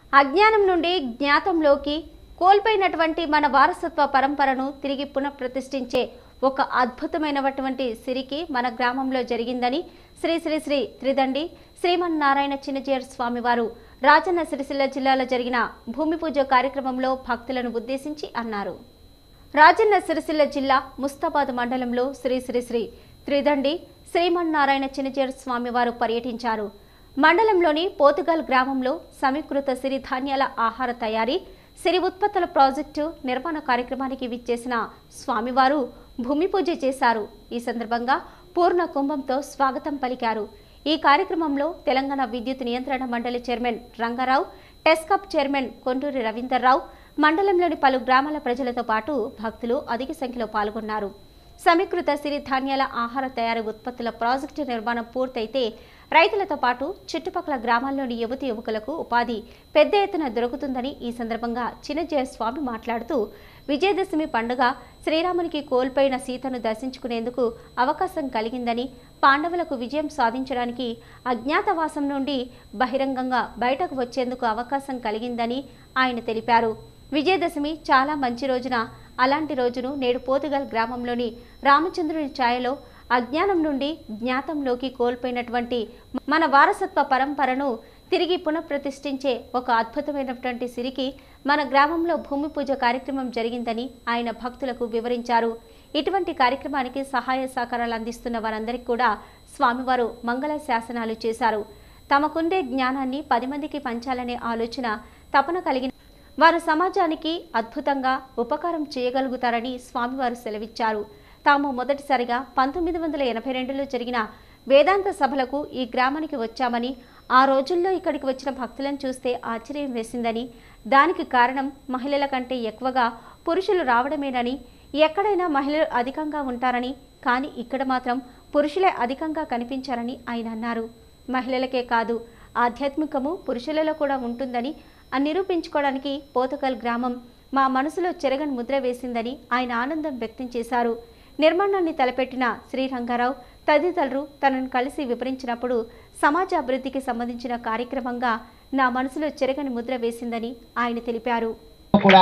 అజ్ఞానం నుండి జ్ఞాతంలోకి కోల్పోయినటువంటి మన వారసత్వ పరంపరను తిరిగి పునఃప్రతిష్ఠించే ఒక అద్భుతమైనటువంటి సిరికి మన గ్రామంలో జరిగిందని శ్రీ శ్రీ శ్రీ త్రిదండి శ్రీమన్నారాయణ చిన్నజీయర్ స్వామి వారు రాజన్న సిరిసిల్ల జిల్లాలో జరిగిన భూమి పూజ కార్యక్రమంలో భక్తులను ఉద్దేశించి అన్నారు రాజన్న సిరిసిల్ల జిల్లా ముస్తాబాద్ మండలంలో శ్రీ శ్రీ శ్రీ త్రిదండి శ్రీమన్నారాయణ చిన్నజీయర్ స్వామి వారు పర్యటించారు మండలంలోని పోతుగల్ గ్రామంలో సమీకృత సిరిధాన్యాల ఆహార తయారీ సిరి ఉత్పత్తుల ప్రాజెక్టు నిర్మాణ కార్యక్రమానికి విచ్చేసిన స్వామివారు భూమి పూజ చేశారు ఈ సందర్భంగా పూర్ణ కుంభంతో స్వాగతం పలికారు ఈ కార్యక్రమంలో తెలంగాణ విద్యుత్ నియంత్రణ మండలి chairman Rangarao TESCAB chairman Konduri Ravinderrao మండలంలోని పలు గ్రామాల ప్రజలతో పాటు భక్తులు అధిక సంఖ్యలో పాల్గొన్నారు సమీకృత సిరిధాన్యాల ఆహార తయారీ ఉత్పత్తుల ప్రాజెక్టు నిర్మాణం పూర్తయితే రైతులతో పాటు చుట్టుపక్కల గ్రామాల్లోని యువతి యువకులకు ఉపాధి పెద్ద ఎత్తున దొరుకుతుందని ఈ సందర్భంగా చిన్నజయ స్వామి మాట్లాడుతూ విజయదశమి పండుగ శ్రీరామునికి కోల్పోయిన సీతను దర్శించుకునేందుకు అవకాశం కలిగిందని పాండవులకు విజయం సాధించడానికి అజ్ఞాతవాసం నుండి బహిరంగంగా బయటకు వచ్చేందుకు అవకాశం కలిగిందని ఆయన తెలిపారు విజయదశమి చాలా మంచి రోజున అలాంటి రోజును నేడు పోతుగల్ గ్రామంలోని రామచంద్రుని ఛాయలో అజ్ఞానం నుండి జ్ఞాతంలోకి కోల్పోయినటువంటి మన వారసత్వ పరంపరను తిరిగి పునఃప్రతిష్ఠించే ఒక అద్భుతమైనటువంటి సిరికి మన గ్రామంలో భూమి పూజ కార్యక్రమం జరిగిందని ఆయన భక్తులకు వివరించారు ఇటువంటి కార్యక్రమానికి సహాయ సహకారాలు అందిస్తున్న వారందరికీ కూడా స్వామివారు మంగళ శాసనాలు చేశారు తమకుండే జ్ఞానాన్ని పది మందికి పంచాలనే ఆలోచన తపన కలిగిన వారు సమాజానికి అద్భుతంగా ఉపకారం చేయగలుగుతారని స్వామివారు సెలవిచ్చారు తాము మొదటిసారిగా పంతొమ్మిది వందల ఎనభై రెండులో జరిగిన వేదాంత సభలకు ఈ గ్రామానికి వచ్చామని ఆ రోజుల్లో ఇక్కడికి వచ్చిన భక్తులను చూస్తే ఆశ్చర్యం వేసిందని దానికి కారణం మహిళల కంటే ఎక్కువగా పురుషులు రావడమేనని ఎక్కడైనా మహిళలు అధికంగా ఉంటారని కానీ ఇక్కడ మాత్రం పురుషులే అధికంగా కనిపించారని ఆయన అన్నారు మహిళలకే కాదు ఆధ్యాత్మికము పురుషులలో కూడా ఉంటుందని అని నిరూపించుకోవడానికి పోతకల్ గ్రామం మా మనసులో చెరగని ముద్ర వేసిందని ఆయన ఆనందం వ్యక్తం చేశారు నిర్మాణాన్ని తలపెట్టిన శ్రీరంగారావు తదితరులు తనను కలిసి వివరించినప్పుడు సమాజ అభివృద్ధికి సంబంధించిన కార్యక్రమంగా నా మనసులో చెరగని ముద్ర వేసిందని ఆయన తెలిపారు కూడా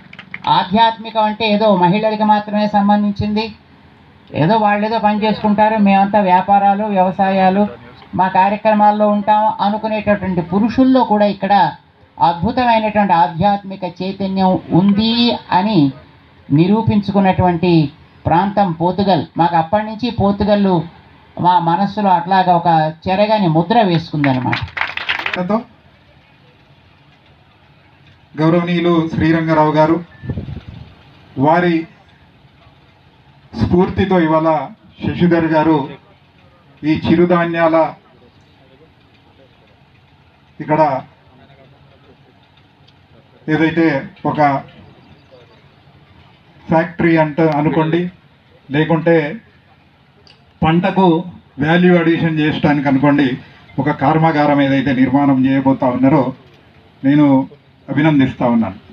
ఆధ్యాత్మికం అంటే ఏదో మహిళలకి మాత్రమే సంబంధించింది ఏదో వాళ్ళు ఏదో పని చేసుకుంటారు మేమంతా వ్యాపారాలు వ్యవసాయాలు మా కార్యక్రమాల్లో ఉంటాం అనుకునేటటువంటి పురుషుల్లో కూడా ఇక్కడ అద్భుతమైనటువంటి ఆధ్యాత్మిక చైతన్యం ఉంది అని నిరూపించుకున్నటువంటి ప్రాంతం పోతుగల్ మాకు అప్పటి నుంచి పోతుగల్లు మా మనస్సులో అట్లాగా ఒక చెరగని ముద్ర వేసుకుందనమాట తో గౌరవనీయులు శ్రీరంగారావు గారు వారి స్ఫూర్తితో ఇవాళ శశిధర్ గారు ఈ చిరుధాన్యాల ఇక్కడ ఏదైతే ఒక ఫ్యాక్టరీ అంట అనుకోండి లేకుంటే పంటకు వాల్యూ అడిషన్ చేయడానికి అనుకోండి ఒక కర్మాగారం ఏదైతే నిర్మాణం చేయబోతా ఉన్నారో నేను అభినందిస్తా ఉన్నాను